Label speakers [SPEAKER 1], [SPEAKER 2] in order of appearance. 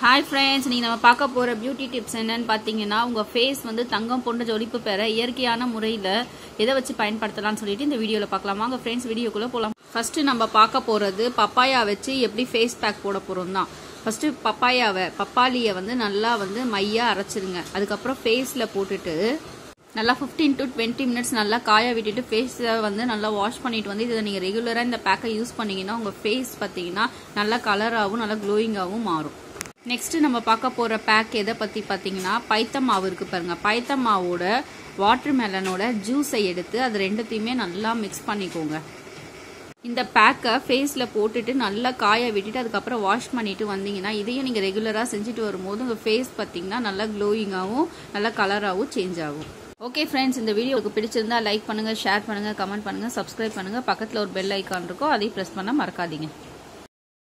[SPEAKER 1] hi friends நீங்கள் நம்ம பார்க்க போகிற பியூட்டி டிப்ஸ் என்னன்னு பார்த்தீங்கன்னா உங்கள் ஃபேஸ் வந்து தங்கம் போன்ற ஜொலிப்பு பெற இயற்கையான முறையில் எதை வச்சு பயன்படுத்தலாம்னு சொல்லிட்டு இந்த வீடியோவில் பார்க்கலாம் வாங்க ஃப்ரெண்ட்ஸ் வீடியோக்குள்ளே போகலாம் ஃபஸ்ட்டு நம்ம பார்க்க போகிறது பப்பாயா வச்சு எப்படி ஃபேஸ் பேக் போட போகிறோம் தான் ஃபஸ்ட்டு பப்பாயாவை பப்பாளியை வந்து நல்லா வந்து மையாக அரைச்சிருங்க அதுக்கப்புறம் ஃபேஸில் போட்டுட்டு நல்லா ஃபிஃப்டீன் டு டுவெண்ட்டி மினிட்ஸ் நல்லா காய விட்டுட்டு ஃபேஸை வந்து நல்லா வாஷ் பண்ணிட்டு வந்து இதை நீங்கள் ரெகுலராக இந்த பேக்கை யூஸ் பண்ணீங்கன்னா உங்கள் ஃபேஸ் பார்த்தீங்கன்னா நல்லா கலராகவும் நல்லா க்ளோயிங்காகவும் மாறும் நெக்ஸ்ட் நம்ம பார்க்க போகிற பேக் எதை பற்றி பார்த்தீங்கன்னா பைத்த மாவு இருக்குது பாருங்கள் பைத்த மாவோட வாட்டர் மெலனோட ஜூஸை எடுத்து அது ரெண்டுத்தையுமே நல்லா மிக்ஸ் பண்ணிக்கோங்க இந்த பேக்கை ஃபேஸில் போட்டுட்டு நல்லா காய விட்டுட்டு அதுக்கப்புறம் வாஷ் பண்ணிட்டு வந்தீங்கன்னா இதையும் நீங்கள் ரெகுலராக செஞ்சுட்டு வரும்போது உங்கள் ஃபேஸ் பார்த்தீங்கன்னா நல்லா க்ளோயிங்காகவும் நல்லா கலராகவும் சேஞ்ச் ஆகும் ஓகே ஃப்ரெண்ட்ஸ் இந்த வீடியோ உங்களுக்கு பிடிச்சிருந்தா லைக் பண்ணுங்கள் ஷேர் பண்ணுங்கள் கமெண்ட் பண்ணுங்கள் சப்ஸ்கிரைப் பண்ணுங்கள் பக்கத்தில் ஒரு பெல் ஐக்கான் இருக்கும் அதையும் ப்ரெஸ் பண்ண மறக்காதீங்க